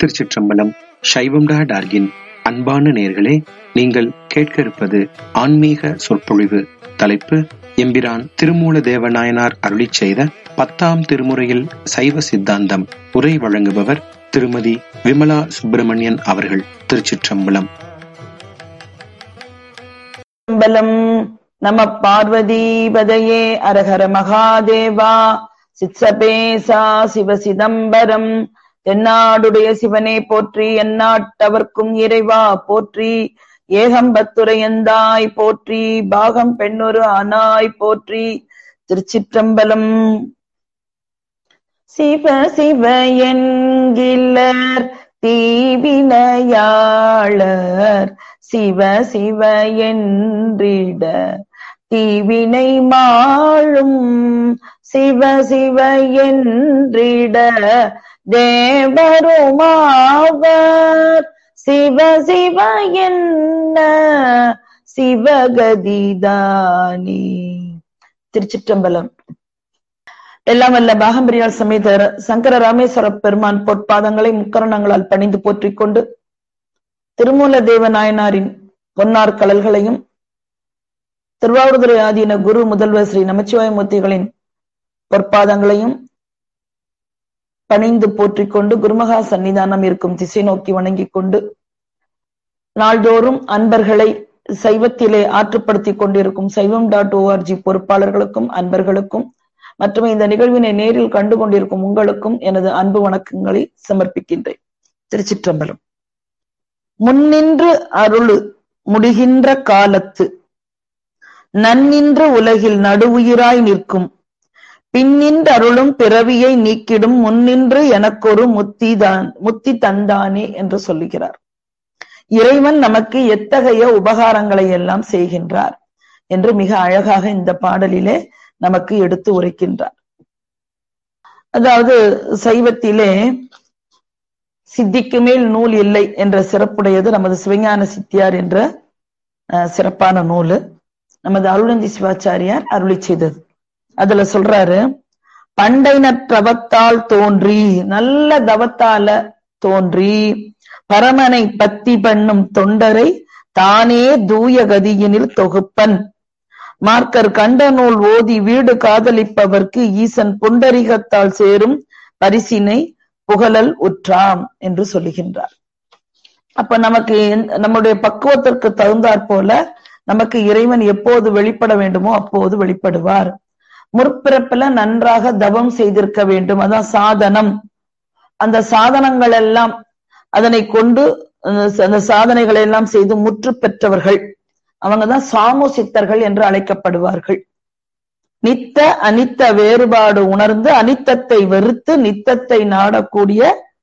திருச்சிற்றம்பலம் சைவம் டா டார்கின் அன்பான நேர்களே நீங்கள் கேட்க இருப்பது ஆன்மீக சொற்பொழிவு தலைப்பு எம்பிரான் திருமூல தேவநாயனார் அருளிச் செய்த பத்தாம் திருமுறையில் சைவ சித்தாந்தம் உரை வழங்குபவர் திருமதி விமலா சுப்பிரமணியன் அவர்கள் திருச்சிற்றம்பலம் அம்பலம் நம பார்வதிபதையே அரஹர மகாதேவா சித்சபேசா சிவ சிதம்பரம் தென்னாடுடைய சிவனே போற்றி எந்நாட்டவர்க்கும் இறைவா போற்றி ஏகம்பத்துரையந்தாய் போற்றி பாகம் பெண்ணொரு ஆனாய் போற்றி திருச்சிற்றம்பலம் சிவ சிவ என்கிலர் தீவினையாளர் சிவ சிவ என்றிட தீவினை மாளும் சிவ சிவ என்றிட தேவருமாவர் சிவ சிவ என்ன சிவகதிதானி திருச்சிற்றம்பலம் எல்லாம் வல்ல பாகம்பிரியால் சமேத சங்கர ராமேஸ்வர பெருமான் பொற்பாதங்களை முக்கரணங்களால் பணிந்து போற்றிக் கொண்டு திருமூல தேவ நாயனாரின் பொன்னார் கலல்களையும் திருவாவூர்துறை ஆதீன குரு முதல்வர் ஸ்ரீ நமச்சிவாயமூர்த்திகளின் பொற்பாதங்களையும் பணிந்து போற்றிக் கொண்டு குருமகா சன்னிதானம் இருக்கும் திசை நோக்கி வணங்கிக் கொண்டு நாள்தோறும் அன்பர்களை சைவத்திலே ஆற்றுப்படுத்திக் கொண்டிருக்கும் சைவம் டாட் ஓஆர்ஜி பொறுப்பாளர்களுக்கும் அன்பர்களுக்கும் மற்றும் இந்த நிகழ்வினை நேரில் கண்டு கொண்டிருக்கும் உங்களுக்கும் எனது அன்பு வணக்கங்களை சமர்ப்பிக்கின்றேன் திருச்சிற்றம்பலம் முன்னின்று அருளு முடிகின்ற காலத்து நன்னின்று உலகில் நடுவுயிராய் நிற்கும் பின்னின்று அருளும் பிறவியை நீக்கிடும் முன்னின்று எனக்கொரு முத்திதான் முத்தி தந்தானே என்று சொல்லுகிறார் இறைவன் நமக்கு எத்தகைய உபகாரங்களை எல்லாம் செய்கின்றார் என்று மிக அழகாக இந்த பாடலிலே நமக்கு எடுத்து உரைக்கின்றார் அதாவது சைவத்திலே சித்திக்கு மேல் நூல் இல்லை என்ற சிறப்புடையது நமது சிவஞான சித்தியார் என்ற சிறப்பான நூல் நமது அருளந்தி சிவாச்சாரியார் அருளி செய்தது அதுல சொல்றாரு பண்டைன தவத்தால் தோன்றி நல்ல தவத்தால தோன்றி பரமனை பத்தி பண்ணும் தொண்டரை தானே தூய கதியினில் தொகுப்பன் மார்க்கர் கண்ட நூல் ஓதி வீடு காதலிப்பவர்க்கு ஈசன் புண்டரிகத்தால் சேரும் பரிசினை புகழல் உற்றாம் என்று சொல்லுகின்றார் அப்ப நமக்கு நம்முடைய பக்குவத்திற்கு தகுந்தாற் போல நமக்கு இறைவன் எப்போது வெளிப்பட வேண்டுமோ அப்போது வெளிப்படுவார் முற்பிறப்புல நன்றாக தவம் செய்திருக்க வேண்டும் அதான் சாதனம் அந்த சாதனங்கள் எல்லாம் அதனை கொண்டு அந்த சாதனைகளை எல்லாம் செய்து முற்று பெற்றவர்கள் அவங்கதான் சாமு சித்தர்கள் என்று அழைக்கப்படுவார்கள் நித்த அனித்த வேறுபாடு உணர்ந்து அனித்தத்தை வெறுத்து நித்தத்தை நாடக்கூடிய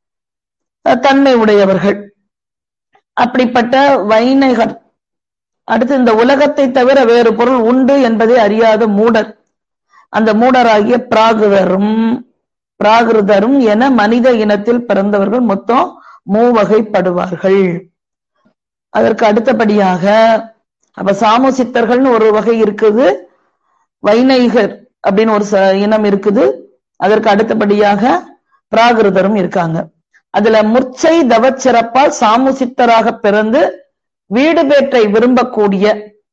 தன்மை உடையவர்கள் அப்படிப்பட்ட வைநகர் அடுத்து இந்த உலகத்தை தவிர வேறு பொருள் உண்டு என்பதை அறியாத மூடர் அந்த மூடராகிய பிராகிருதரும் பிராகிருதரும் என மனித இனத்தில் பிறந்தவர்கள் மொத்தம் மூவகைப்படுவார்கள் அதற்கு அடுத்தபடியாக அப்ப சாமு சித்தர்கள்னு ஒரு வகை இருக்குது வைநைகர் அப்படின்னு ஒரு இனம் இருக்குது அதற்கு அடுத்தபடியாக பிராகிருதரும் இருக்காங்க அதுல முர்ச்சை தவச்சிறப்பால் சாமு சித்தராக பிறந்து வீடு பேற்றை விரும்பக்கூடிய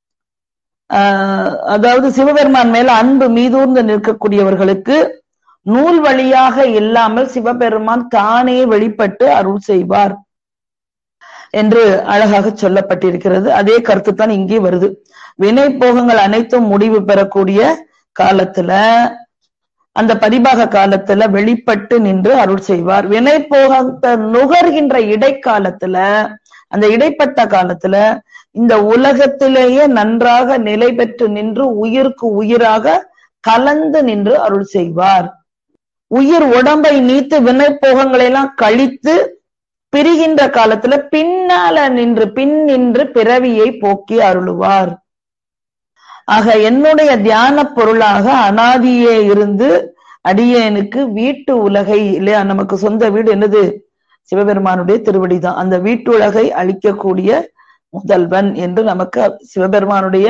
அதாவது சிவபெருமான் மேல அன்பு மீதூர்ந்து நிற்கக்கூடியவர்களுக்கு நூல் வழியாக இல்லாமல் சிவபெருமான் தானே வெளிப்பட்டு அருள் செய்வார் என்று அழகாக சொல்லப்பட்டிருக்கிறது அதே கருத்து தான் இங்கே வருது வினை போகங்கள் அனைத்தும் முடிவு பெறக்கூடிய காலத்துல அந்த பரிபாக காலத்துல வெளிப்பட்டு நின்று அருள் செய்வார் வினை போகத்தை நுகர்கின்ற இடைக்காலத்துல அந்த இடைப்பட்ட காலத்துல இந்த உலகத்திலேயே நன்றாக நிலை பெற்று நின்று உயிருக்கு உயிராக கலந்து நின்று அருள் செய்வார் உயிர் உடம்பை நீத்து வினைப்போகங்களை எல்லாம் கழித்து பிரிகின்ற காலத்துல பின்னால நின்று பின் நின்று பிறவியை போக்கி அருளுவார் ஆக என்னுடைய தியான பொருளாக அனாதியே இருந்து அடியேனுக்கு வீட்டு உலகை இல்லையா நமக்கு சொந்த வீடு என்னது சிவபெருமானுடைய திருவடி தான் அந்த வீட்டுலகை அளிக்கக்கூடிய முதல்வன் என்று நமக்கு சிவபெருமானுடைய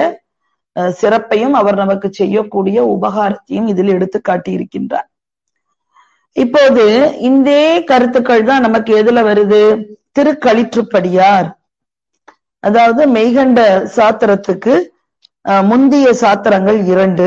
சிறப்பையும் அவர் நமக்கு செய்யக்கூடிய உபகாரத்தையும் இதில் எடுத்து காட்டியிருக்கின்றார் இப்போது இந்த கருத்துக்கள் தான் நமக்கு எதுல வருது திருக்களிற்றுப்படியார் அதாவது மெய்கண்ட சாத்திரத்துக்கு அஹ், முந்திய சாத்திரங்கள் இரண்டு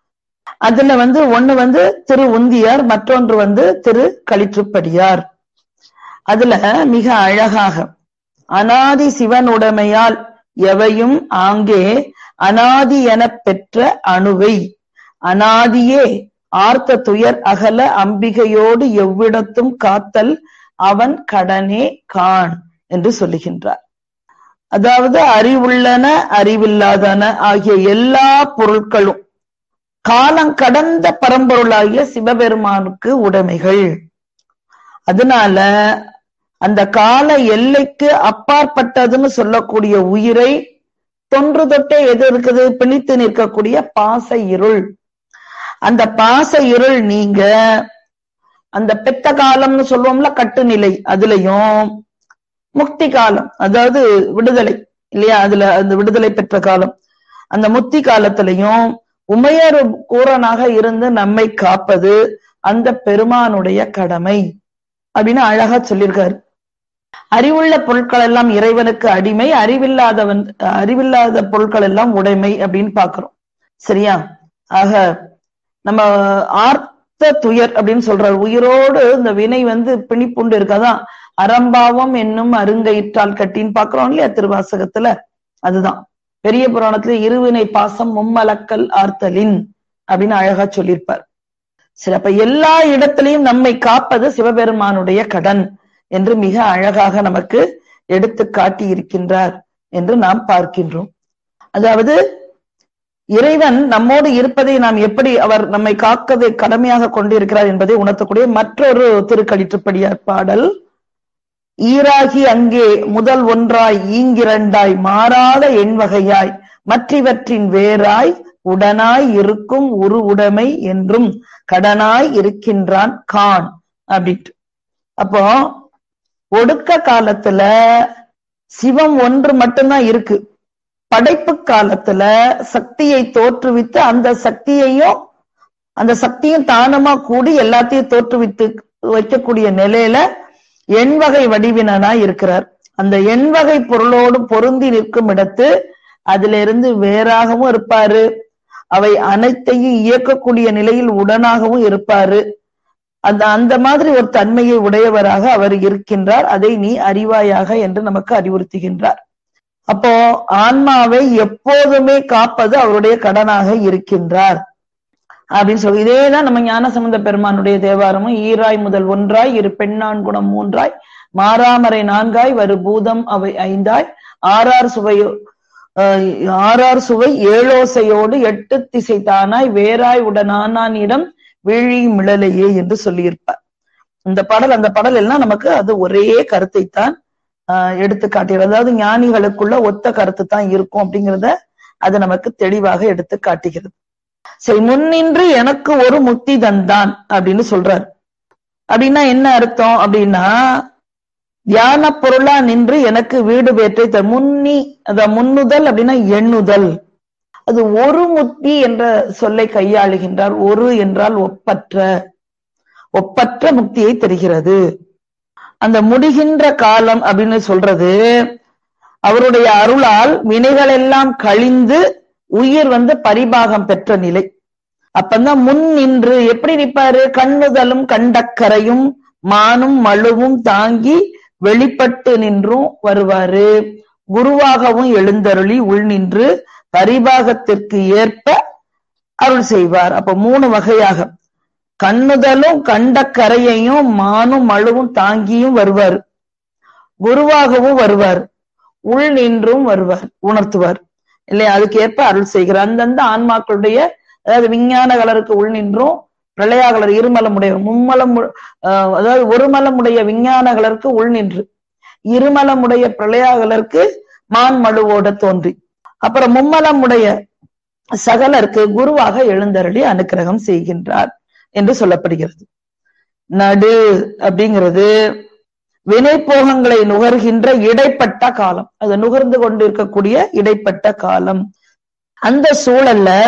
அதுல வந்து ஒண்ணு வந்து திரு உந்தியார் மற்றொன்று வந்து திரு களிற்றுப்படியார் அதுல மிக அழகாக அனாதி சிவனுடைமையால் எவையும் ஆங்கே அனாதி எனப் பெற்ற அணுவை அனாதியே ஆர்த்த துயர் அகல அம்பிகையோடு எவ்விடத்தும் காத்தல் அவன் கடனே காண் என்று சொல்லுகின்றார் அதாவது அறிவுள்ளன அறிவில்லாதன ஆகிய எல்லா பொருட்களும் காலம் கடந்த பரம்பொருளாகிய சிவபெருமானுக்கு உடைமைகள் அதனால அந்த கால எல்லைக்கு அப்பாற்பட்டதுன்னு சொல்லக்கூடிய உயிரை தொன்று தொட்டே எது இருக்குது பிணித்து நிற்கக்கூடிய பாச இருள் அந்த பாச இருள் நீங்க அந்த பெத்த காலம்னு சொல்லுவோம்ல கட்டுநிலை அதுலயும் முக்தி காலம் அதாவது விடுதலை இல்லையா அதுல அந்த விடுதலை பெற்ற காலம் அந்த முக்தி காலத்திலையும் உமையர் கூறனாக இருந்து நம்மை காப்பது அந்த பெருமானுடைய கடமை அப்படின்னு அழகா சொல்லியிருக்காரு அறிவுள்ள பொருட்கள் எல்லாம் இறைவனுக்கு அடிமை அறிவில்லாதவன் அறிவில்லாத பொருட்கள் எல்லாம் உடைமை அப்படின்னு பாக்குறோம் சரியா ஆக நம்ம ஆர்த்த துயர் அப்படின்னு சொல்றாரு உயிரோடு இந்த வினை வந்து பிணிப்புண்டு இருக்காதான் அறம்பாவம் என்னும் அருங்கயிற்றால் கட்டின்னு பாக்குறோம் இல்லையா திருவாசகத்துல அதுதான் பெரிய புராணத்துல இருவினை பாசம் மும்மலக்கல் ஆர்த்தலின் அப்படின்னு அழகா சொல்லியிருப்பார் சரி அப்ப எல்லா இடத்திலையும் நம்மை காப்பது சிவபெருமானுடைய கடன் என்று மிக அழகாக நமக்கு எடுத்து காட்டி இருக்கின்றார் என்று நாம் பார்க்கின்றோம் அதாவது இறைவன் நம்மோடு இருப்பதை நாம் எப்படி அவர் நம்மை காக்கதை கடமையாக கொண்டிருக்கிறார் என்பதை உணர்த்தக்கூடிய மற்றொரு திருக்கடிற்றுப்படியார் பாடல் ஈராகி அங்கே முதல் ஒன்றாய் ஈங்கிரண்டாய் மாறாத எண்வகையாய் மற்றவற்றின் வேறாய் உடனாய் இருக்கும் உரு உடைமை என்றும் கடனாய் இருக்கின்றான் கான் அப்படின்ட்டு அப்போ ஒடுக்க காலத்துல சிவம் ஒன்று மட்டும்தான் இருக்கு படைப்பு காலத்துல சக்தியை தோற்றுவித்து அந்த சக்தியையும் அந்த சக்தியும் தானமா கூடி எல்லாத்தையும் தோற்றுவித்து வைக்கக்கூடிய நிலையில எண்வகை வடிவினனா இருக்கிறார் அந்த எண்வகை பொருளோடு பொருந்தி நிற்கும் இடத்து அதுல இருந்து வேறாகவும் இருப்பாரு அவை அனைத்தையும் இயக்கக்கூடிய நிலையில் உடனாகவும் இருப்பாரு அந்த அந்த மாதிரி ஒரு தன்மையை உடையவராக அவர் இருக்கின்றார் அதை நீ அறிவாயாக என்று நமக்கு அறிவுறுத்துகின்றார் அப்போ ஆன்மாவை எப்போதுமே காப்பது அவருடைய கடனாக இருக்கின்றார் அப்படின்னு சொல்லி இதேதான் நம்ம ஞானசம்பந்த பெருமானுடைய தேவாரமும் ஈராய் முதல் ஒன்றாய் இரு பெண்ணான் குணம் மூன்றாய் மாறாமரை நான்காய் வரு பூதம் அவை ஐந்தாய் ஆறார் சுவை ஆறார் சுவை ஏழோசையோடு எட்டு திசை தானாய் வேறாய் உடனானானிடம் வீழி மிளலையே என்று சொல்லியிருப்பார் இந்த பாடல் அந்த பாடல் எல்லாம் நமக்கு அது ஒரே கருத்தை தான் எடுத்து காட்டுகிறது அதாவது ஞானிகளுக்குள்ள ஒத்த கருத்து தான் இருக்கும் அப்படிங்கிறத அது நமக்கு தெளிவாக எடுத்து காட்டுகிறது சரி முன்னின்று எனக்கு ஒரு முக்தி தந்தான் அப்படின்னு சொல்றாரு அப்படின்னா என்ன அர்த்தம் அப்படின்னா தியான பொருளா நின்று எனக்கு வீடு பேற்றை த முன்னி அத முன்னுதல் அப்படின்னா எண்ணுதல் அது ஒரு முக்தி என்ற சொல்லை கையாளுகின்றார் ஒரு என்றால் ஒப்பற்ற ஒப்பற்ற முக்தியை தருகிறது அந்த முடிகின்ற காலம் அப்படின்னு சொல்றது அவருடைய அருளால் வினைகள் எல்லாம் கழிந்து உயிர் வந்து பரிபாகம் பெற்ற நிலை அப்பந்தான் முன் நின்று எப்படி நிற்பாரு கண்ணுதலும் கண்டக்கரையும் மானும் மழுவும் தாங்கி வெளிப்பட்டு நின்றும் வருவாரு குருவாகவும் எழுந்தருளி உள் நின்று பரிபாகத்திற்கு ஏற்ப அருள் செய்வார் அப்ப மூணு வகையாக கண்ணுதலும் கண்ட கரையையும் மானும் மழுவும் தாங்கியும் வருவார் குருவாகவும் வருவார் உள் நின்றும் வருவார் உணர்த்துவார் இல்லையா அதுக்கு ஏற்ப அருள் செய்கிறார் அந்தந்த ஆன்மாக்களுடைய அதாவது விஞ்ஞான கலருக்கு உள் நின்றும் பிரளயாகலர் இருமலமுடைய மும்மலம் அதாவது ஒரு மலமுடைய விஞ்ஞான கலருக்கு உள் நின்று இருமலமுடைய பிரளயாகலருக்கு மான் மழுவோட தோன்றி அப்புறம் மும்மலமுடைய சகலருக்கு குருவாக எழுந்தருளி அனுக்கிரகம் செய்கின்றார் என்று சொல்லப்படுகிறது நடு அப்படிங்கிறது வினைப்போகங்களை நுகர்கின்ற இடைப்பட்ட காலம் அது நுகர்ந்து கொண்டிருக்கக்கூடிய இடைப்பட்ட காலம் அந்த சூழல்ல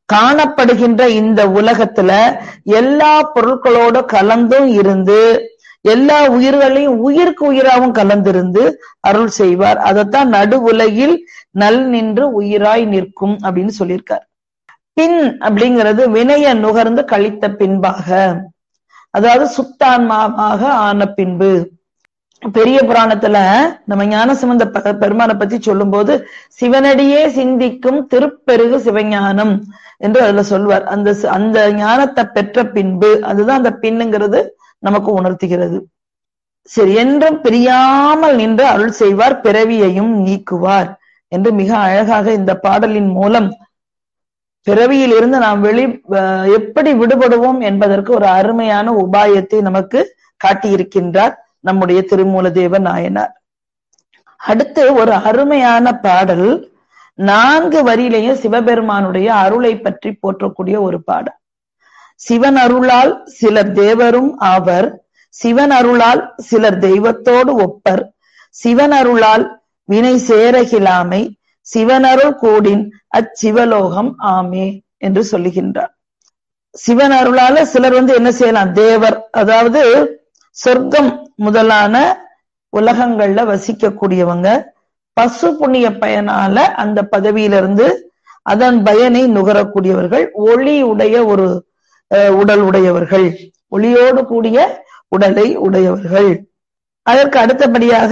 காணப்படுகின்ற இந்த உலகத்துல எல்லா பொருட்களோட கலந்தும் இருந்து எல்லா உயிர்களையும் உயிருக்கு உயிராவும் கலந்திருந்து அருள் செய்வார் அதைத்தான் நடு உலகில் நல் நின்று உயிராய் நிற்கும் அப்படின்னு சொல்லியிருக்கார் பின் அப்படிங்கிறது வினைய நுகர்ந்து கழித்த பின்பாக அதாவது சுத்தான்மாவாக ஆன பின்பு பெரிய புராணத்துல நம்ம ஞானசம்பந்த ப- பெருமானை பத்தி சொல்லும்போது சிவனடியே சிந்திக்கும் திருப்பெருகு சிவஞானம் என்று அதுல சொல்வார் அந்த சி- அந்த ஞானத்தை பெற்ற பின்பு அதுதான் அந்த பின்னுங்கிறது நமக்கு உணர்த்துகிறது சரி என்றும் பிரியாமல் நின்று அருள் செய்வார் பிறவியையும் நீக்குவார் என்று மிக அழகாக இந்த பாடலின் மூலம் பிறவியில் இருந்து நாம் வெளி அஹ் எப்படி விடுபடுவோம் என்பதற்கு ஒரு அருமையான உபாயத்தை நமக்கு காட்டியிருக்கின்றார் நம்முடைய திருமூலதேவ நாயனார் அடுத்து ஒரு அருமையான பாடல் நான்கு வரியிலேயும் சிவபெருமானுடைய அருளை பற்றி போற்றக்கூடிய ஒரு பாடல் சிவன் அருளால் சிலர் தேவரும் ஆவர் சிவன் அருளால் சிலர் தெய்வத்தோடு ஒப்பர் சிவன் அருளால் வினை சேரகிலாமை சிவனருள் கூடின் அச்சிவலோகம் ஆமே என்று சொல்லுகின்றார் சிவன் அருளால சிலர் வந்து என்ன செய்யலாம் தேவர் அதாவது சொர்க்கம் முதலான உலகங்கள்ல வசிக்கக்கூடியவங்க பசு புண்ணிய பயனால அந்த பதவியிலிருந்து அதன் பயனை நுகரக்கூடியவர்கள் ஒளி உடைய ஒரு அஹ், உடல் உடையவர்கள் ஒளியோடு கூடிய உடலை உடையவர்கள் அதற்கு அடுத்தபடியாக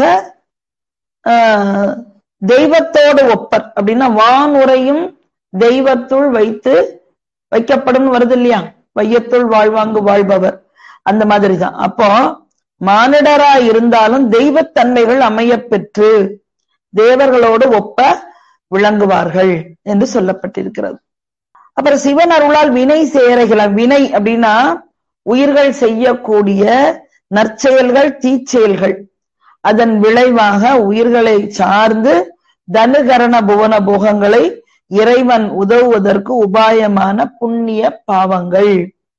ஆஹ், தெய்வத்தோடு ஒப்பர் அப்படின்னா வானுரையும் தெய்வத்துள் வைத்து வைக்கப்படும் வருது இல்லையா வையத்துள் வாழ்வாங்கு வாழ்பவர் அந்த மாதிரி தான் அப்போ மானிடரா இருந்தாலும் தெய்வத்தன்மைகள் அமையப் பெற்று தேவர்களோடு ஒப்ப விளங்குவார்கள் என்று சொல்லப்பட்டிருக்கிறது அப்புறம் சிவன் அருளால் வினை சேரைகளாம் வினை அப்படின்னா உயிர்கள் செய்யக்கூடிய நற்செயல்கள் தீச்செயல்கள் அதன் விளைவாக உயிர்களை சார்ந்து தனுகரண புவன போகங்களை இறைவன் உதவுவதற்கு உபாயமான புண்ணிய பாவங்கள்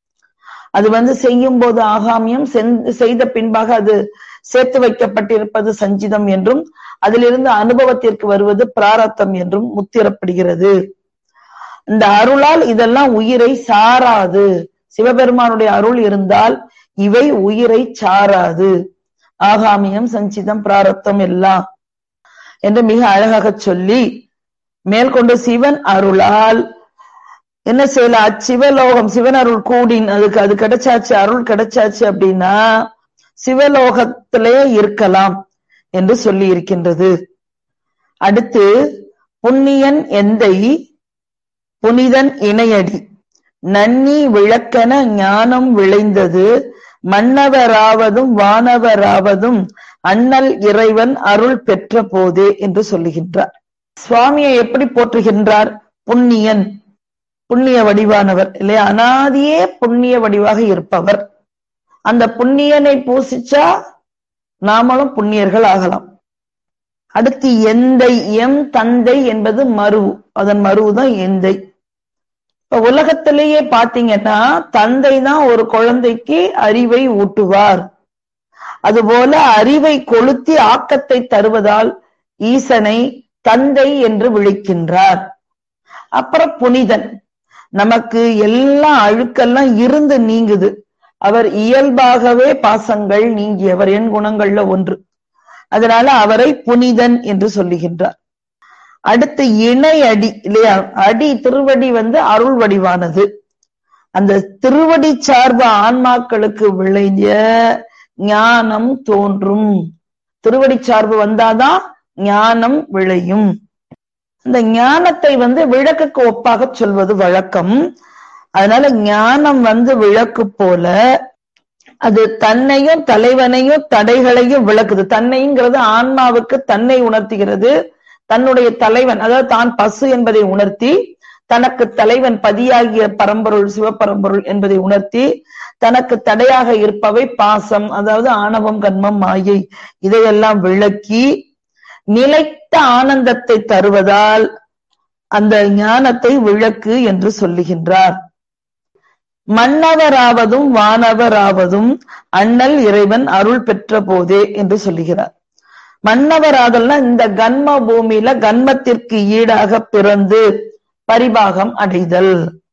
அது வந்து செய்யும் போது ஆகாமியம் செந்- செய்த பின்பாக அது சேர்த்து வைக்கப்பட்டிருப்பது சஞ்சிதம் என்றும் அதிலிருந்து அனுபவத்திற்கு வருவது பிராரத்தம் என்றும் முத்திரப்படுகிறது இந்த அருளால் இதெல்லாம் உயிரை சாராது சிவபெருமானுடைய அருள் இருந்தால் இவை உயிரை சாராது ஆகாமியம் சஞ்சிதம் பிராரத்தம் எல்லாம் என்று மிக அழகாக சொல்லி மேற்கொண்டு சிவன் அருளால் என்ன செய்யலாம் அச்சிவலோகம் சிவன் அருள் கூடின் அதுக்கு அது கிடைச்சாச்சு அருள் கிடைச்சாச்சு அப்படின்னா சிவலோகத்திலே இருக்கலாம் என்று சொல்லி இருக்கின்றது அடுத்து புண்ணியன் எந்தை புனிதன் இணையடி நன்னி விளக்கென ஞானம் விளைந்தது மன்னவராவதும் வானவராவதும் அண்ணல் இறைவன் அருள் பெற்ற போதே என்று சொல்லுகின்றார் சுவாமியை எப்படி போற்றுகின்றார் புண்ணியன் புண்ணிய வடிவானவர் இல்லையா அனாதியே புண்ணிய வடிவாக இருப்பவர் அந்த புண்ணியனை பூசிச்சா நாமளும் புண்ணியர்கள் ஆகலாம் அடுத்து எந்தை எம் தந்தை என்பது மருவு அதன் மருவுதான் எந்தை இப்ப உலகத்திலேயே பாத்தீங்கன்னா தந்தை தான் ஒரு குழந்தைக்கு அறிவை ஊட்டுவார் அதுபோல அறிவை கொளுத்தி ஆக்கத்தை தருவதால் ஈசனை தந்தை என்று விழிக்கின்றார் அப்புறம் புனிதன் நமக்கு எல்லா அழுக்கெல்லாம் இருந்து நீங்குது அவர் இயல்பாகவே பாசங்கள் நீங்கியவர் என் குணங்கள்ல ஒன்று அதனால அவரை புனிதன் என்று சொல்லுகின்றார் அடுத்து இணை அடி இல்லையா அடி திருவடி வந்து அருள் வடிவானது அந்த திருவடி சார்பு ஆன்மாக்களுக்கு விளைஞ்ச ஞானம் தோன்றும் திருவடி சார்பு வந்தாதான் ஞானம் விளையும் இந்த ஞானத்தை வந்து விளக்குக்கு ஒப்பாக சொல்வது வழக்கம் அதனால ஞானம் வந்து விளக்கு போல அது தன்னையும் தலைவனையும் தடைகளையும் விளக்குது தன்னைங்கிறது ஆன்மாவுக்கு தன்னை உணர்த்துகிறது தன்னுடைய தலைவன் அதாவது தான் பசு என்பதை உணர்த்தி தனக்கு தலைவன் பதியாகிய பரம்பொருள் சிவபரம்பொருள் என்பதை உணர்த்தி தனக்கு தடையாக இருப்பவை பாசம் அதாவது ஆணவம் கண்மம் மாயை இதையெல்லாம் விளக்கி நிலைத்த ஆனந்தத்தை தருவதால் அந்த ஞானத்தை விளக்கு என்று சொல்லுகின்றார் மன்னவராவதும் வானவராவதும் அண்ணல் இறைவன் அருள் பெற்ற போதே என்று சொல்லுகிறார் மன்னவராதல்னா இந்த கன்ம பூமியில கன்மத்திற்கு ஈடாக பிறந்து பரிபாகம் அடைதல்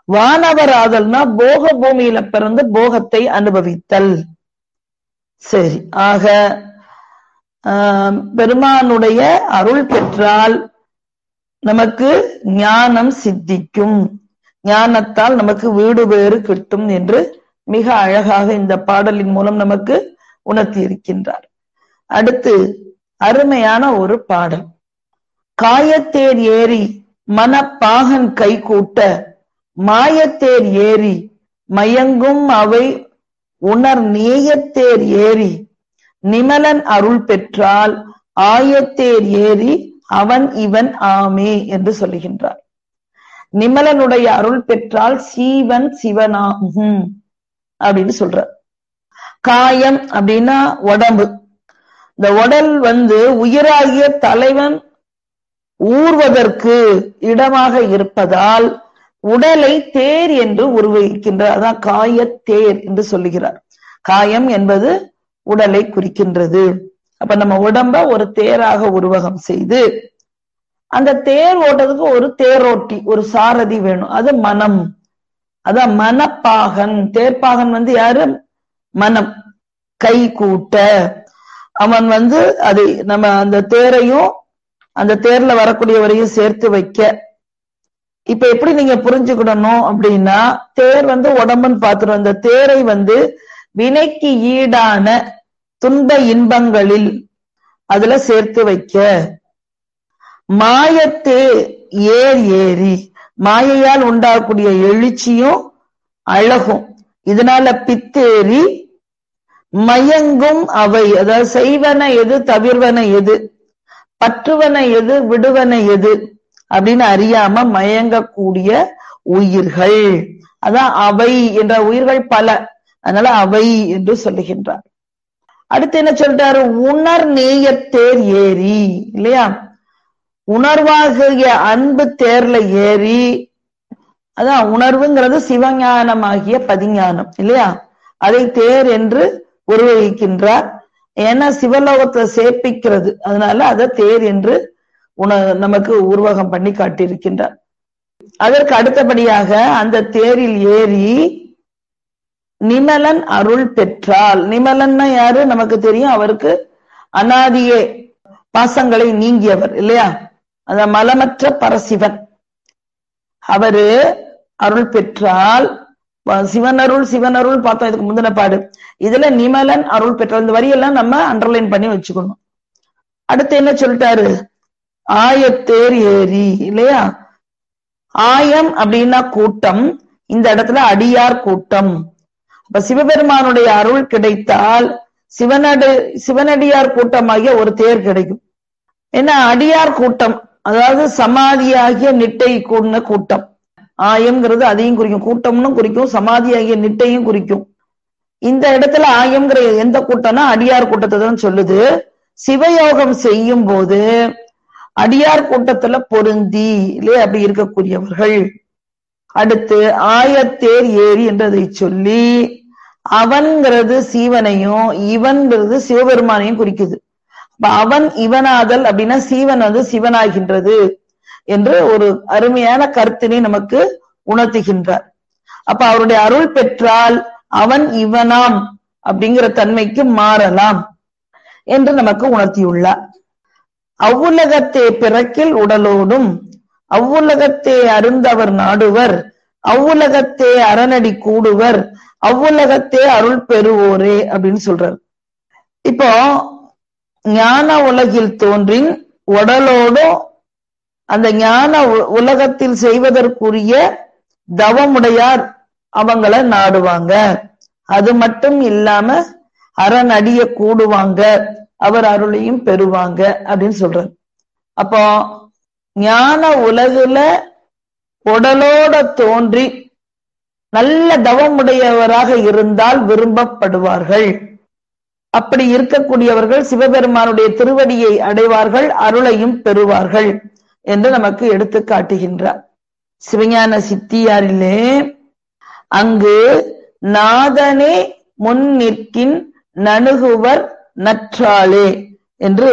வானவராதல்னா போக பூமியில பிறந்து போகத்தை அனுபவித்தல் சரி ஆக ஆஹ், பெருமானுடைய அருள் பெற்றால் நமக்கு ஞானம் சித்திக்கும் ஞானத்தால் நமக்கு வீடு வேறு கிட்டும் என்று மிக அழகாக இந்த பாடலின் மூலம் நமக்கு உணர்த்தி இருக்கின்றார் அடுத்து அருமையான ஒரு பாடல் காயத்தேர் ஏறி மனப்பாகன் கை கூட்ட மாயத்தேர் ஏறி மயங்கும் அவை உணர் நேயத்தேர் ஏறி நிமலன் அருள் பெற்றால் ஆயத்தேர் ஏறி அவன் இவன் ஆமே என்று சொல்லுகின்றார் நிமலனுடைய அருள் பெற்றால் சீவன் சிவனாகும் அப்படின்னு சொல்றார் காயம் அப்படின்னா உடம்பு இந்த உடல் வந்து உயிராகிய தலைவன் ஊர்வதற்கு இடமாக இருப்பதால் உடலை தேர் என்று உருவகிக்கின்றார் அதான் காயத்தேர் என்று சொல்லுகிறார் காயம் என்பது உடலை குறிக்கின்றது அப்ப நம்ம உடம்ப ஒரு தேராக உருவகம் செய்து அந்த தேர் ஓட்டத்துக்கு ஒரு தேரோட்டி ஒரு சாரதி வேணும் அது மனம் அதான் மனப்பாகன் தேர்ப்பாகன் வந்து யாரு மனம் கை கூட்ட அவன் வந்து அதை நம்ம அந்த தேரையும் அந்த தேர்ல வரக்கூடியவரையும் சேர்த்து வைக்க இப்ப எப்படி நீங்க புரிஞ்சுக்கிடணும் அப்படின்னா தேர் வந்து உடம்புன்னு பாத்துரும் அந்த தேரை வந்து வினைக்கு ஈடான துன்ப இன்பங்களில் அதுல சேர்த்து வைக்க மாயத்தே ஏர் ஏறி மாயையால் உண்டாகக்கூடிய எழுச்சியும் அழகும் இதனால பித்தேறி மயங்கும் அவை அதாவது செய்வன எது தவிர்வன எது பற்றுவன எது விடுவன எது அப்படின்னு அறியாம மயங்கக்கூடிய உயிர்கள் அதான் அவை என்ற உயிர்கள் பல அதனால அவை என்று சொல்லுகின்றார் அடுத்து என்ன சொல்றாரு உணர் நேயத்தேர் ஏறி இல்லையா உணர்வாகிய அன்பு தேர்ல ஏறி அதான் உணர்வுங்கிறது சிவஞானமாகிய பதிஞானம் இல்லையா அதை தேர் என்று உருவகிக்கின்றார் ஏன்னா சிவலோகத்தை சேர்ப்பிக்கிறது அதனால அதை தேர் என்று உண நமக்கு உருவகம் பண்ணி காட்டியிருக்கின்றார் அதற்கு அடுத்தபடியாக அந்த தேரில் ஏறி நிமலன் அருள் பெற்றால் நிமலன்னா யாரு நமக்கு தெரியும் அவருக்கு அனாதியே பாசங்களை நீங்கியவர் இல்லையா அந்த மலமற்ற பரசிவன் அவரு அருள் பெற்றால் வ- சிவனருள் சிவனருள் பார்த்தோம் இதுக்கு முந்தின பாடு இதுல நிமலன் அருள் பெற்றால் இந்த வரியெல்லாம் நம்ம அண்டர்லைன் பண்ணி வச்சுக்கணும் அடுத்து என்ன சொல்லிட்டாரு ஆயத்தேர் ஏரி இல்லையா ஆயம் அப்படின்னா கூட்டம் இந்த இடத்துல அடியார் கூட்டம் அப்ப சிவபெருமானுடைய அருள் கிடைத்தால் சிவனடி சிவனடியார் கூட்டமாகிய ஒரு தேர் கிடைக்கும் ஏன்னா அடியார் கூட்டம் அதாவது சமாதியாகிய நிட்டை கூடின கூட்டம் ஆயம்ங்கிறது அதையும் குறிக்கும் கூட்டம்னு குறிக்கும் சமாதியாகிய நிட்டையும் குறிக்கும் இந்த இடத்துல ஆயம்ங்கிற எந்த கூட்டம்னா அடியார் கூட்டத்தை தான் சொல்லுது சிவயோகம் செய்யும் போது அடியார் கூட்டத்துல பொருந்தி இல்லையா அப்படி இருக்கக்கூடியவர்கள் அடுத்து ஆயத்தேர் ஏரி என்றதை சொல்லி அவன்கிறது சீவனையும் இவன்கிறது சிவபெருமானையும் குறிக்குது அப்ப அவன் இவனாதல் அப்படின்னா சீவன் வந்து சிவனாகின்றது என்று ஒரு அருமையான கருத்தினை நமக்கு உணர்த்துகின்றார் அப்ப அவருடைய அருள் பெற்றால் அவன் இவனாம் அப்படிங்கிற தன்மைக்கு மாறலாம் என்று நமக்கு உணர்த்தியுள்ளார் அவ்வுலகத்தே பிறக்கில் உடலோடும் அவ்வுலகத்தே அருந்தவர் நாடுவர் அவ்வுலகத்தே அரணடி கூடுவர் அவ்வுலகத்தே அருள் பெறுவோரே அப்படின்னு சொல்றார் இப்போ ஞான உலகில் தோன்றின் உடலோடும் அந்த ஞான உ- உலகத்தில் செய்வதற்குரிய தவமுடையார் அவங்கள நாடுவாங்க அது மட்டும் இல்லாம அரணடிய கூடுவாங்க அவர் அருளையும் பெறுவாங்க அப்படின்னு சொல்றாரு அப்போ ஞான உலகுல உடலோட தோன்றி நல்ல தவமுடையவராக இருந்தால் விரும்பப்படுவார்கள் அப்படி இருக்கக்கூடியவர்கள் சிவபெருமானுடைய திருவடியை அடைவார்கள் அருளையும் பெறுவார்கள் என்று நமக்கு எடுத்து காட்டுகின்றார் சிவஞான சித்தியாரிலே அங்கு நாதனே முன் நிற்கின் நணுகுவர் நற்றாளே என்று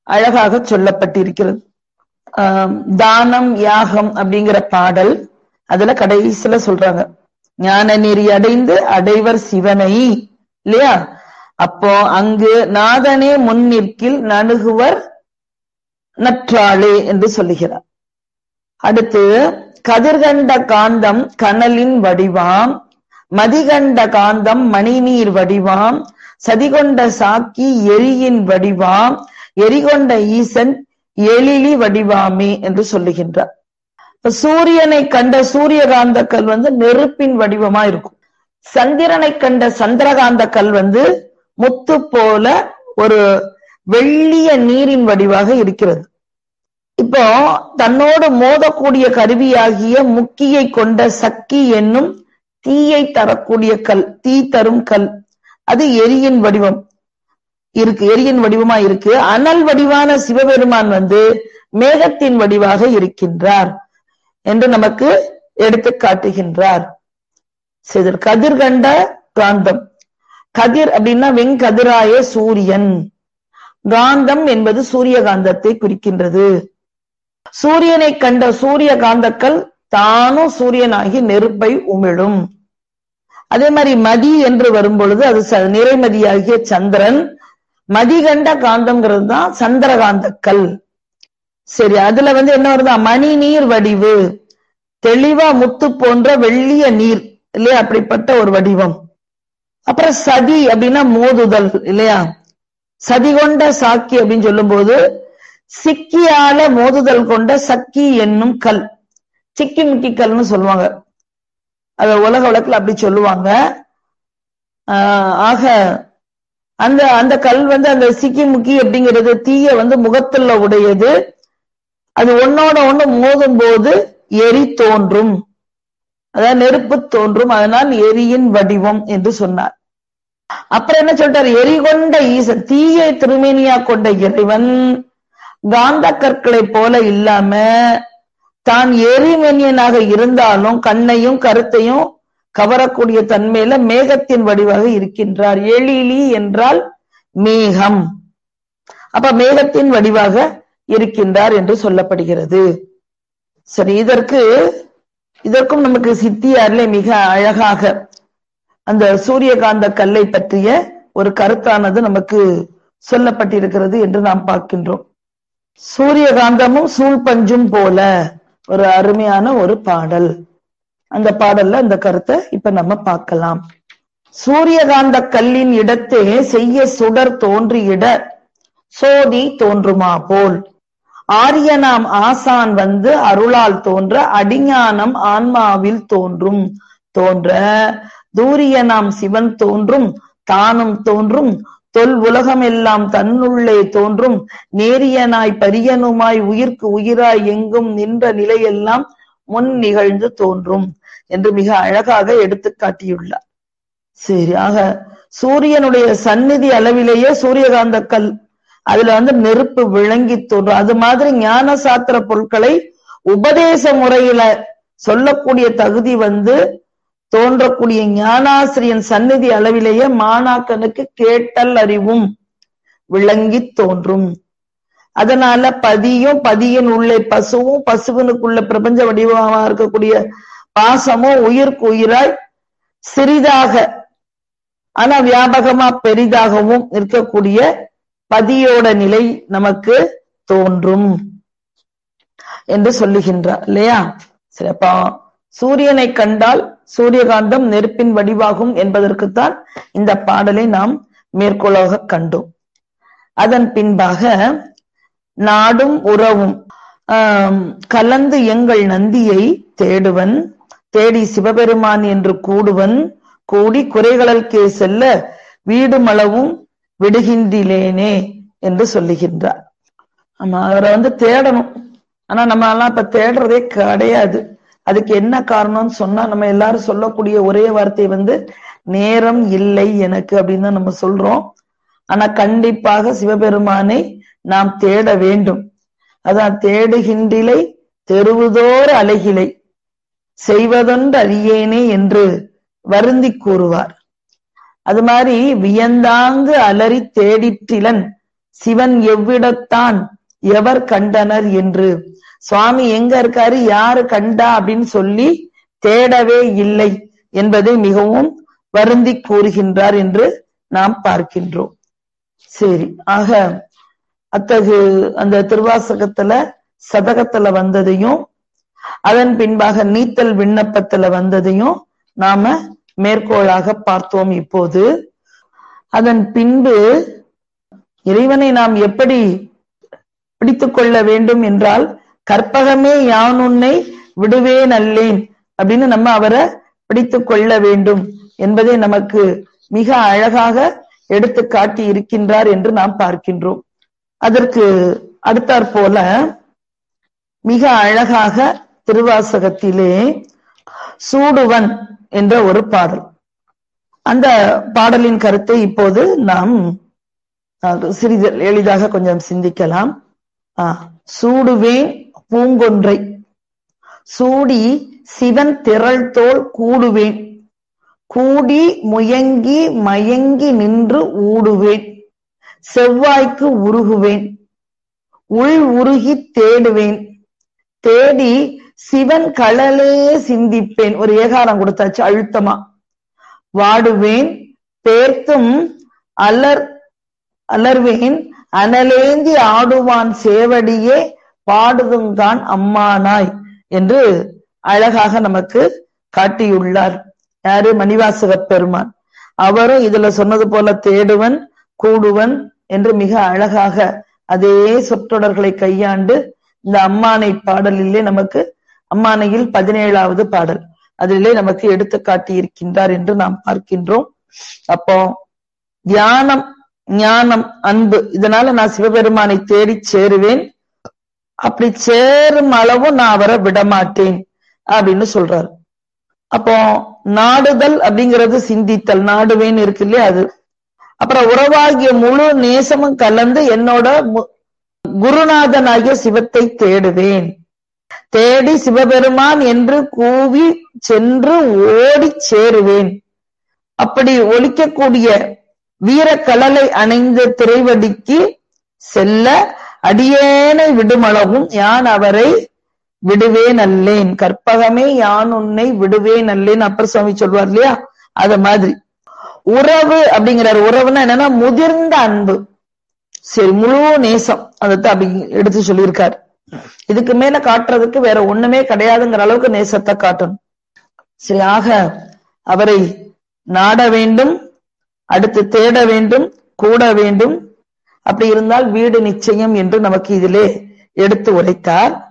அழகாக சொல்லப்பட்டிருக்கிறது ஆம், தானம் யாகம் அப்படிங்கிற பாடல் அதுல கடைசியில சொல்றாங்க ஞான நெறி அடைந்து அடைவர் சிவனை இல்லையா அப்போ அங்கு நாதனே முன்னிற்கில் நணுகுவர் நற்றாளே என்று சொல்லுகிறார் அடுத்து கதிர்கண்ட காந்தம் கனலின் வடிவாம் மதிகண்ட காந்தம் மணிநீர் வடிவாம் சதிகொண்ட சாக்கி எரியின் வடிவாம் எரிகொண்ட ஈசன் எழிலி வடிவாமே என்று சொல்லுகின்றார் இப்ப சூரியனை கண்ட சூரியகாந்த கல் வந்து நெருப்பின் வடிவமா இருக்கும் சந்திரனை கண்ட சந்திரகாந்த கல் வந்து முத்து போல ஒரு வெள்ளிய நீரின் வடிவாக இருக்கிறது இப்போ தன்னோடு மோதக்கூடிய கருவியாகிய முக்கியை கொண்ட சக்கி என்னும் தீயை தரக்கூடிய கல் தீ தரும் கல் அது எரியின் வடிவம் இருக்கு எரியின் வடிவமா இருக்கு அனல் வடிவான சிவபெருமான் வந்து மேகத்தின் வடிவாக இருக்கின்றார் என்று நமக்கு எடுத்து காட்டுகின்றார் சரி கதிர் கண்ட காந்தம் கதிர் அப்படின்னா வெங்கதிராய சூரியன் காந்தம் என்பது சூரிய காந்தத்தை குறிக்கின்றது சூரியனை கண்ட சூரிய காந்தக்கள் தானும் சூரியனாகி நெருப்பை உமிழும் அதே மாதிரி மதி என்று வரும் பொழுது அது நிறைமதியாகிய சந்திரன் மதிகண்ட காந்தம்ங்கிறது தான் சந்திரகாந்தக்கல் சரி அதுல வந்து என்ன வருதா மணி நீர் வடிவு தெளிவா முத்து போன்ற வெள்ளிய நீர் இல்லையா அப்படிப்பட்ட ஒரு வடிவம் அப்புறம் சதி அப்படின்னா மோதுதல் இல்லையா சதி கொண்ட சாக்கி அப்படின்னு சொல்லும் போது சிக்கியால மோதுதல் கொண்ட சக்கி என்னும் கல் சிக்கி முக்கி கல்னு சொல்லுவாங்க அத உலக வழக்குல அப்படி சொல்லுவாங்க ஆக அந்த அந்த கல் வந்து அந்த சிக்கி முக்கி அப்படிங்கிறது தீய வந்து முகத்துல உடையது அது ஒன்னோட ஒண்ணு மோதும் போது எரி தோன்றும் அதாவது நெருப்பு தோன்றும் அதனால் எரியின் வடிவம் என்று சொன்னார் அப்புறம் என்ன சொல்றாரு எரி கொண்ட ஈசன் தீயை திருமேனியா கொண்ட இறைவன் காந்த கற்களை போல இல்லாம தான் எரிமெனியனாக இருந்தாலும் கண்ணையும் கருத்தையும் கவரக்கூடிய தன்மையில மேகத்தின் வடிவாக இருக்கின்றார் எழிலி என்றால் மேகம் அப்ப மேகத்தின் வடிவாக இருக்கின்றார் என்று சொல்லப்படுகிறது சரி இதற்கு இதற்கும் நமக்கு சித்தியாரிலே மிக அழகாக அந்த சூரியகாந்த கல்லை பற்றிய ஒரு கருத்தானது நமக்கு சொல்லப்பட்டிருக்கிறது என்று நாம் பார்க்கின்றோம் சூரியகாந்தமும் சூழ்பஞ்சும் போல ஒரு அருமையான ஒரு பாடல் அந்த பாடல்ல அந்த கருத்தை இப்ப நம்ம பார்க்கலாம் சூரியகாந்த கல்லின் இடத்தே செய்ய சுடர் தோன்றியிட சோதி தோன்றுமா போல் ஆரியனாம் ஆசான் வந்து அருளால் தோன்ற அடிஞானம் ஆன்மாவில் தோன்றும் தோன்ற தூரியனாம் சிவன் தோன்றும் தானும் தோன்றும் தொல் உலகம் எல்லாம் தன்னுள்ளே தோன்றும் நேரியனாய் பரியனுமாய் உயிர்க்கு உயிராய் எங்கும் நின்ற நிலையெல்லாம் முன் நிகழ்ந்து தோன்றும் என்று மிக அழகாக எடுத்து காட்டியுள்ளார் சரி ஆக சூரியனுடைய சந்நிதி அளவிலேயே சூரியகாந்த கல் அதுல வந்து நெருப்பு விளங்கி தோன்றும் அது மாதிரி ஞான சாத்திர பொருட்களை உபதேச முறையில சொல்லக்கூடிய தகுதி வந்து தோன்றக்கூடிய ஞானாசிரியன் சந்நிதி அளவிலேயே மாணாக்கனுக்கு கேட்டல் அறிவும் விளங்கி தோன்றும் அதனால பதியும் பதியின் உள்ளே பசுவும் பசுவனுக்குள்ள பிரபஞ்ச வடிவமா இருக்கக்கூடிய பாசமும் உயிர்க்கு உயிராய் சிறிதாக ஆனா வியாபகமா பெரிதாகவும் இருக்கக்கூடிய பதியோட நிலை நமக்கு தோன்றும் என்று சொல்லுகின்றார் இல்லையா சரி அப்ப சூரியனை கண்டால் சூரியகாந்தம் நெருப்பின் வடிவாகும் என்பதற்குத்தான் இந்த பாடலை நாம் மேற்கோளாக கண்டோம் அதன் பின்பாக நாடும் உறவும் கலந்து எங்கள் நந்தியை தேடுவன் தேடி சிவபெருமான் என்று கூடுவன் கூடி குறைகளற்கே செல்ல வீடுமளவும் விடுகின்றிலேனே என்று சொல்லுகின்றார் ஆமா அவரை வந்து தேடணும் ஆனா நம்ம எல்லாம் இப்ப தேடுறதே கிடையாது அதுக்கு என்ன காரணம்னு சொன்னா நம்ம எல்லாரும் சொல்லக்கூடிய ஒரே வார்த்தை வந்து நேரம் இல்லை எனக்கு அப்படின்னு தான் நம்ம சொல்றோம் ஆனா கண்டிப்பாக சிவபெருமானை நாம் தேட வேண்டும் அதான் தேடுகின்றிலை தெருவுதோர் அழகிலை செய்வதொன்று அறியேனே என்று வருந்தி கூறுவார் அது மாதிரி வியந்தாங்கு அலறி தேடிற்றிலன் சிவன் எவ்விடத்தான் எவர் கண்டனர் என்று சுவாமி எங்க இருக்காரு யாரு கண்டா அப்படின்னு சொல்லி தேடவே இல்லை என்பதை மிகவும் வருந்தி கூறுகின்றார் என்று நாம் பார்க்கின்றோம் சரி ஆக அத்தகு அந்த திருவாசகத்துல சதகத்துல வந்ததையும் அதன் பின்பாக நீத்தல் விண்ணப்பத்துல வந்ததையும் நாம மேற்கோளாக பார்த்தோம் இப்போது அதன் பின்பு இறைவனை நாம் எப்படி பிடித்துக் கொள்ள வேண்டும் என்றால் கற்பகமே யான் உன்னை விடுவேன் அல்லேன் அப்படின்னு நம்ம அவரை பிடித்துக் கொள்ள வேண்டும் என்பதை நமக்கு மிக அழகாக எடுத்து காட்டி இருக்கின்றார் என்று நாம் பார்க்கின்றோம் அதற்கு அடுத்தாற் போல மிக அழகாக திருவாசகத்திலே சூடுவன் என்ற ஒரு பாடல் அந்த பாடலின் கருத்தை இப்போது நாம் சிறிது எளிதாக கொஞ்சம் சிந்திக்கலாம் சூடுவேன் பூங்கொன்றை சூடி சிவன் திரள் தோல் கூடுவேன் கூடி முயங்கி மயங்கி நின்று ஊடுவேன் செவ்வாய்க்கு உருகுவேன் உள் உருகி தேடுவேன் தேடி சிவன் களலே சிந்திப்பேன் ஒரு ஏகாரம் கொடுத்தாச்சு அழுத்தமா வாடுவேன் பேர்த்தும் அலர் அலர்வேன் அனலேந்தி ஆடுவான் சேவடியே பாடுதுங்கான் அம்மானாய் என்று அழகாக நமக்கு காட்டியுள்ளார் யாரு மணிவாசக பெருமான் அவரும் இதுல சொன்னது போல தேடுவன் கூடுவன் என்று மிக அழகாக அதே சொற்றொடர்களை கையாண்டு இந்த அம்மானை பாடலிலே நமக்கு அம்மானையில் பதினேழாவது பாடல் அதிலே நமக்கு எடுத்து காட்டி இருக்கின்றார் என்று நாம் பார்க்கின்றோம் அப்போ தியானம் ஞானம் அன்பு இதனால நான் சிவபெருமானை தேடி சேருவேன் அப்படி சேரும் அளவும் நான் அவரை விடமாட்டேன் அப்படின்னு சொல்றாரு அப்போ நாடுதல் அப்படிங்கிறது சிந்தித்தல் நாடுவேன் இருக்கு இல்லையா அது அப்புறம் உறவாகிய முழு நேசமும் கலந்து என்னோட குருநாதனாகிய சிவத்தை தேடுவேன் தேடி சிவபெருமான் என்று கூவி சென்று ஓடி சேருவேன் அப்படி ஒழிக்கக்கூடிய வீரக்கலலை அணைந்த திரைவடிக்கு செல்ல அடியேனை விடுமளவும் யான் அவரை விடுவேன் அல்லேன் கற்பகமே யான் உன்னை விடுவேன் அல்லேன் அப்பர் சுவாமி சொல்வார் இல்லையா அத மாதிரி உறவு அப்படிங்கிறார் உறவுன்னா என்னன்னா முதிர்ந்த அன்பு சரி முழு நேசம் அதைத்தான் அப்படி எடுத்து சொல்லியிருக்காரு இதுக்கு மேல காட்டுறதுக்கு வேற ஒண்ணுமே கிடையாதுங்கிற அளவுக்கு நேசத்தை காட்டணும் சரி ஆக அவரை நாட வேண்டும் அடுத்து தேட வேண்டும் கூட வேண்டும் அப்படி இருந்தால் வீடு நிச்சயம் என்று நமக்கு இதிலே எடுத்து உரைத்தார்